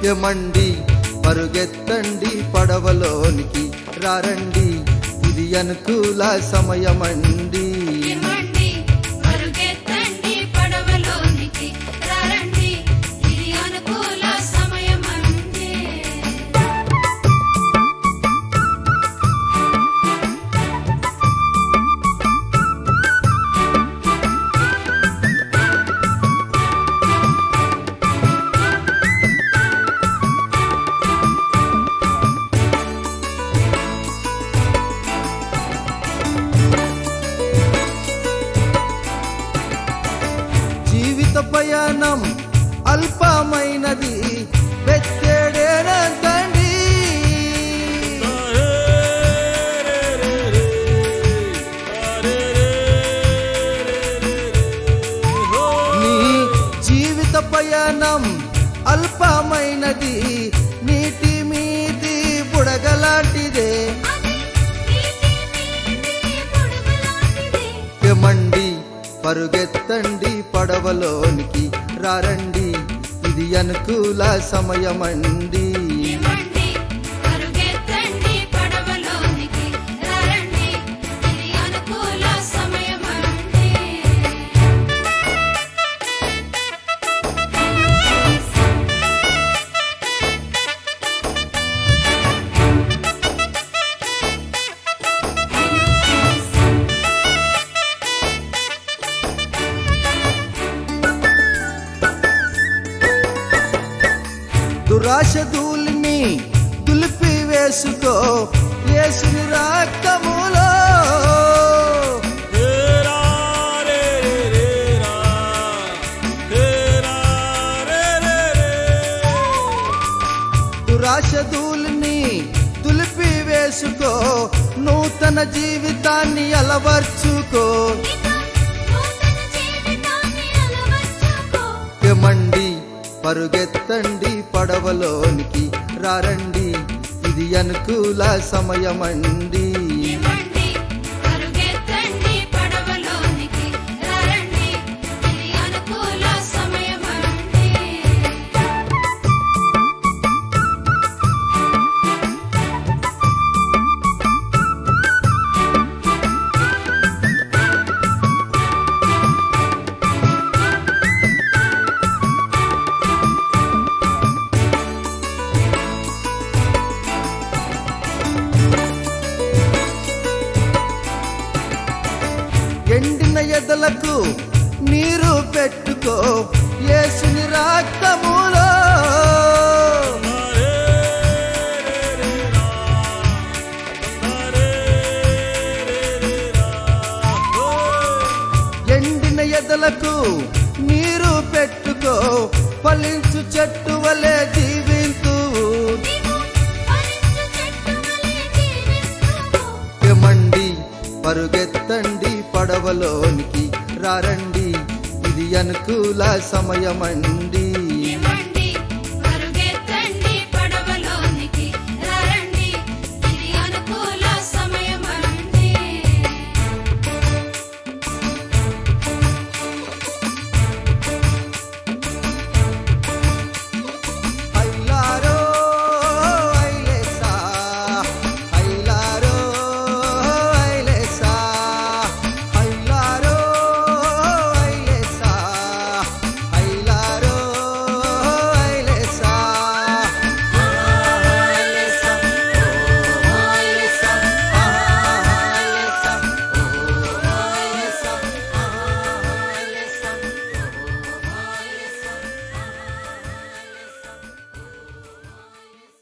ఎమండి పరుగెత్తండి పడవలోనికి రారండి ఇది అనుకూల సమయమండి ఇమ్మండి పరుగెత్తండి పడవలోనికి రండి ఇది అనుకూల సమయమండి జీవిత ప్రయాణం అల్పమైనది వెచ్చేడేనంతండి నీ జీవిత ప్రయాణం అల్పమైనది నీటి మీది బుడగలాంటిదే ఎమండి పరుగెత్తండి పడవలోనికి రారండి ఇది అనుకూల సమయమండి ఇమ్మండి పరుగెత్తండి పడవలోనికి రండి ఇది అనుకూల సమయమండి దురాశ ధూళిని దులిపి వేసుకో యేసుని రక్తములో దురాశ ధూళిని దులిపి వేసుకో నూతన జీవితాన్ని అలవర్చుకో నూతన జీవితాన్ని అలవర్చుకో ఎమండి పరుగెత్తండి పడవలోనికి రారండి ఇది అనుకూల సమయమండి ఇమ్మండి పరుగెత్తండి పడవలోనికి రండి ఇది అనుకూల సమయమండి ఎండిన ఎదలకు నీరు పెట్టుకో యేసుని రక్తములో ఎండిన ఎదలకు నీరు పెట్టుకో ఫలించు చెట్టు వలె జీవింతు ఫలించు చెట్టు వలె జీవిస్తూ ఎమండి పరుగెత్తండి పడవలోనికి రారండి ఇది అనుకూల సమయమండి